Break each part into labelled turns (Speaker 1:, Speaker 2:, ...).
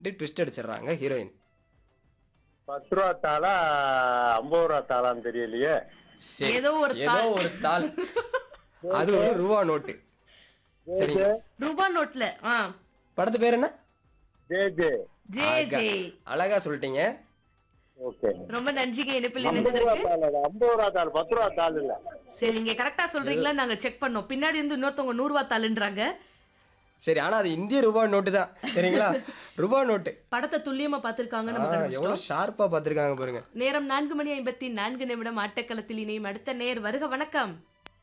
Speaker 1: இப்படி twist அடிச்சிடுறாங்க heroine
Speaker 2: பத்து ரூபா தாளா ஐம்பது ரூபா தாளான்னு தெரியலையே
Speaker 1: சரி
Speaker 3: ஏதோ ஒரு
Speaker 1: ஏதோ
Speaker 3: தாள்.
Speaker 1: ஒரு தாள் அது ஒரு ரூபா நோட்டு சரிங்க
Speaker 3: ரூபா நோட்ல ஆ
Speaker 1: படத்து பேர் என்ன
Speaker 2: ஜே ஜே
Speaker 3: ஜே
Speaker 1: அழகா-
Speaker 3: ஜே
Speaker 1: அழகா சொல்லிட்டீங்க
Speaker 2: ஓகே
Speaker 3: ரொம்ப நன்றிங்க இணைப்பில்
Speaker 2: ஐம்பது ரூபா
Speaker 3: இணைந்ததற்கு
Speaker 2: தாள் அது ஐம்பது ரூபா தாள் பத்து ரூபா தாள் இல்ல
Speaker 3: சரி நீங்க கரெக்டா சொல்றீங்களா நாங்க செக் பண்ணோம் பின்னாடி இருந்து இன்னொருத்தவங்க நூறு ரூபா தாளுன்றாங்க
Speaker 1: சரி ஆனா அது இந்திய ரூபா நோட்டு தான் சரிங்களா ரூபா நோட்டு
Speaker 3: படத்தை துல்லியமா பார்த்திருக்காங்க நம்ம
Speaker 1: ஆ,
Speaker 3: கண்டுபிடிச்சிட்டோம்.
Speaker 1: எவ்வளவு ஷார்ப்பா பாத்திருக்காங்க பாருங்க
Speaker 3: நேரம் நான்கு மணி ஐம்பத்தி நான்கு நிமிடம் ஆட்டக்களத்தில் இணையும் அடுத்த நேர் வருக வணக்கம்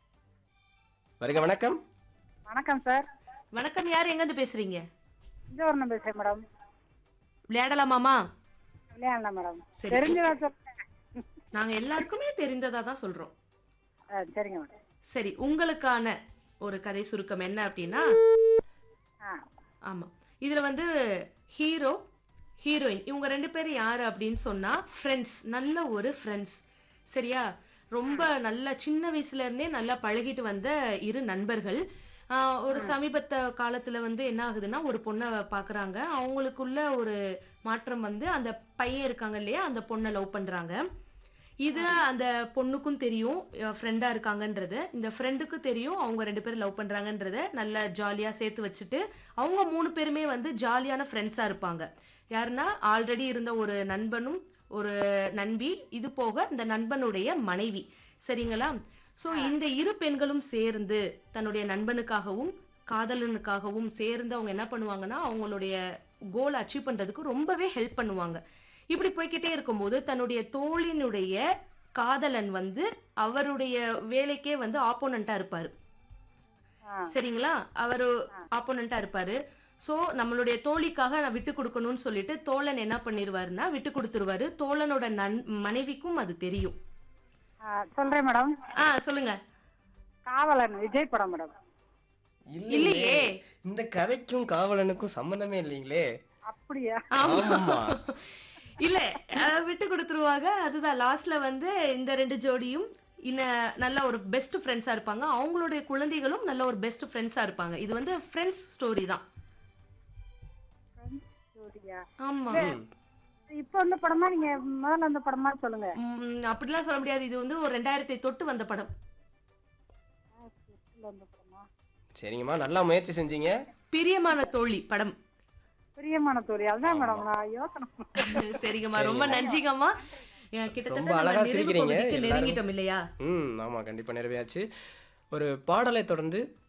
Speaker 1: வருங்க வணக்கம்
Speaker 4: வணக்கம் சார்
Speaker 3: வணக்கம் யார் எங்க இருந்து பேசுறீங்க
Speaker 4: இந்தவரணம் பேசுறேன் மேடம்
Speaker 3: விளையாடலாமாமா
Speaker 4: விளையாடலாம் மேடம்
Speaker 3: சரி.
Speaker 4: தெரிஞ்சதா சொல்லுங்க
Speaker 3: நாங்க எல்லாருக்குமே தெரிந்ததா தான் சொல்றோம்
Speaker 4: ஆ, சரிங்க மேடம்
Speaker 3: சரி உங்களுக்கான ஒரு கதை சுருக்கம் என்ன அப்படின்னா
Speaker 4: ஆ
Speaker 3: ஆமா இதுல வந்து ஹீரோ ஹீரோயின் இவங்க ரெண்டு பேரும் யாரு அப்படின்னு சொன்னா ஃப்ரெண்ட்ஸ் நல்ல ஒரு ஃப்ரெண்ட்ஸ் சரியா ரொம்ப நல்ல சின்ன வயசுல இருந்தே நல்லா பழகிட்டு வந்த இரு நண்பர்கள் ஆஹ் ஒரு சமீபத்த காலத்துல வந்து என்ன ஆகுதுன்னா ஒரு பொண்ணை பாக்குறாங்க அவங்களுக்குள்ள ஒரு மாற்றம் வந்து அந்த பையன் இருக்காங்க இல்லையா அந்த பொண்ணை லவ் பண்றாங்க இது அந்த பொண்ணுக்கும் தெரியும் ஃப்ரெண்டா இருக்காங்கன்றது இந்த ஃப்ரெண்டுக்கு தெரியும் அவங்க ரெண்டு பேரும் லவ் பண்றாங்கன்றத நல்ல ஜாலியா சேர்த்து வச்சுட்டு அவங்க மூணு பேருமே வந்து ஜாலியான ஃப்ரெண்ட்ஸா இருப்பாங்க யாருன்னா ஆல்ரெடி இருந்த ஒரு நண்பனும் ஒரு நண்பி இது போக இந்த நண்பனுடைய மனைவி சரிங்களா சோ இந்த இரு பெண்களும் சேர்ந்து தன்னுடைய நண்பனுக்காகவும் காதலனுக்காகவும் சேர்ந்து அவங்க என்ன பண்ணுவாங்கன்னா அவங்களுடைய கோல் அச்சீவ் பண்றதுக்கு ரொம்பவே ஹெல்ப் பண்ணுவாங்க இப்படி போய்க்கிட்டே இருக்கும்போது தன்னுடைய தோழினுடைய காதலன் வந்து அவருடைய வேலைக்கே வந்து ஆப்போனண்டா இருப்பாரு
Speaker 4: ஆ.
Speaker 3: சரிங்களா அவரு ஆப்போனண்டா இருப்பாரு சோ நம்மளுடைய தோழிக்காக நான் விட்டு கொடுக்கணும்னு சொல்லிட்டு தோழன் என்ன பண்ணிருவாருன்னா விட்டு கொடுத்துருவாரு தோழனோட நன் மனைவிக்கும் அது தெரியும்
Speaker 4: ஆ, சொல்றேன் மேடம்
Speaker 3: ஆ சொல்லுங்க
Speaker 4: காவலன் விஜய் படம் மேடம்
Speaker 3: இல்லையே.
Speaker 1: இந்த கதைக்கும் காவலனுக்கும் சம்பந்தமே இல்லைங்களே
Speaker 4: அப்படியா
Speaker 1: ஆமாமா
Speaker 3: இல்ல அஹ், விட்டு கொடுத்துருவாங்க அதுதான் லாஸ்ட்ல வந்து இந்த ரெண்டு ஜோடியும் இன்ன நல்ல ஒரு பெஸ்ட் ஃப்ரெண்ட்ஸா இருப்பாங்க அவங்களுடைய குழந்தைகளும் நல்ல ஒரு பெஸ்ட் ஃப்ரெண்ட்ஸா இருப்பாங்க இது வந்து ஃப்ரெண்ட்ஸ் ஸ்டோரி தான்
Speaker 4: ஜோடியா
Speaker 3: ஆமா
Speaker 4: இப்ப வந்த படமா நீங்க முதல்ல வந்த படமா சொல்லுங்க
Speaker 3: ம், அப்படிலாம் சொல்ல முடியாது இது வந்து ஒரு ரெண்டாயிரத்தி தொட்டு வந்த படம்
Speaker 4: இப்ப வந்த படமா
Speaker 1: சரிங்கம்மா நல்லா முயற்சி செஞ்சீங்க
Speaker 3: பிரியமான தோழி படம்
Speaker 4: பிரியமான தோழி அதுதான் மேடம் நான் யோசனை
Speaker 3: சரிங்கம்மா ரொம்ப நன்றிங்கம்மா அஹ், கிட்டத்தட்ட
Speaker 1: ரொம்ப
Speaker 3: நம்ம
Speaker 1: அழகா
Speaker 3: நிறைவு
Speaker 1: சிரிக்கிறீங்க
Speaker 3: பகுதிக்கு
Speaker 1: எல்லாரும்.
Speaker 3: நெருங்கிட்டோம் இல்லையா
Speaker 1: ம் ஆமாம் கண்டிப்பாக நிறைவேயாச்சு ஒரு பாடலை தொடர்ந்து